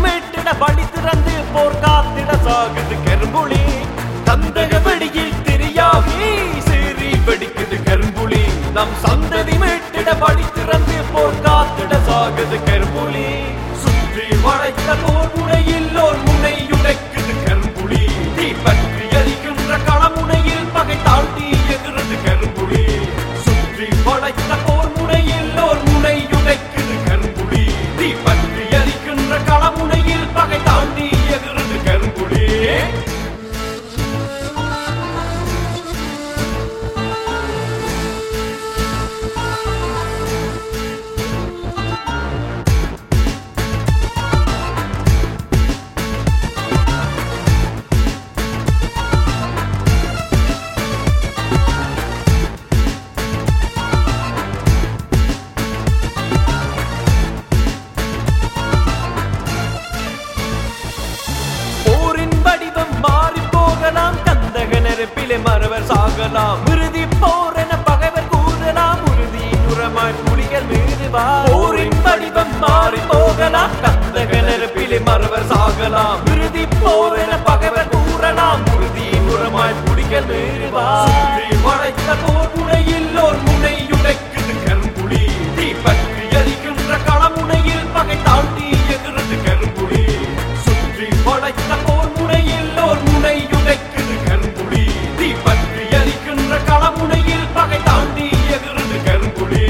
மீட்டிட வழி திறந்து போர் காத்திட சாகுது கரும்புலி கந்தக வெடியில் தெரியாவி சீறி வெடிக்குது கரும்புலி நம் சந்ததி மீட்டிட வழி திறந்து போர் காத்திட சாகுது கரும்புலி சுற்றி வளைத்த போர் முனையில் ஓர் முனை உடைக்குது கரும்புலி தீ பற்றி எரிக்கின்ற களமுனையில் பகை தாழ்த்தி எதிரது கரும்புலி சுற்றி வளைத்த போர் முனையில் ஓர் முனை உடைக்குது கரும்புலி தீ பற்றி எரிக்கின்ற களமுனையில் பகை தாண்டி எதிரது கரும்புலி போரின் வடிவம் மாறி போகலாம் கந்தக நெருப்பிலே மறவர் சாகலாம் இறுதி போர் என பகைவர் கூறலாம் உறுதி உரமாய் புலிகள் மீது வா போரின் வடிவம் மாறி போகலாம் கந்தக நெருப்பிலே மறவர் சாகலாம் இறுதி போர் என பகைவர் கூறலாம் உறுதி உரமாய் புலிகள் மீது வா சுற்றி வளைத்த போர் முனையில் ஓர் முனை உடைக்குது கரும்புலி தீ பற்றி எரிக்கின்ற களமுனையில் பகை தாண்டி எதிரது கரும்புலி சுற்றி வளைத்த போர் முனையில் ஓர் முனை உடைக்குது கரும்புலி தீ பற்றி எரிக்கின்ற களமுனையில் பகை தாண்டி எதிரது கரும்புலி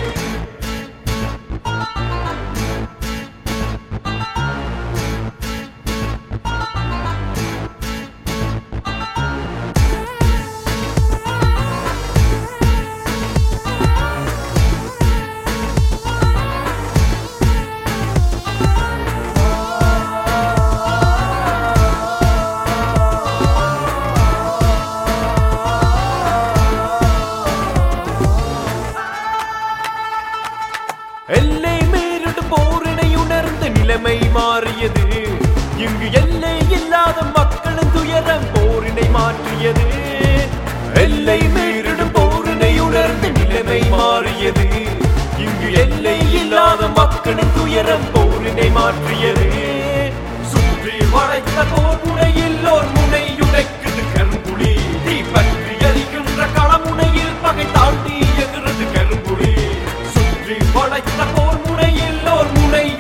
எல்லை மீறிடும் போரினை உணர்ந்து நிலைமை மாறியது இங்கு எல்லை இல்லாத மக்களின் துயரம் போரினை மாற்றியது எல்லை மீறிடும் போரினை உணர்ந்து நிலைமை மாறியது இங்கு எல்லை இல்லாத மக்களின் துயரம் போரினை மாற்றியது சுற்றி வளைத்த போர் முனையில் ஓர் முனை உடைக்குது கரும்புலி தீ பற்றி எரிக்கின்ற களமுனையில் பகை தாண்டி எதிரது கரும்புலி சுற்றி வளைத்த போர் முனையில் ஓர் முனை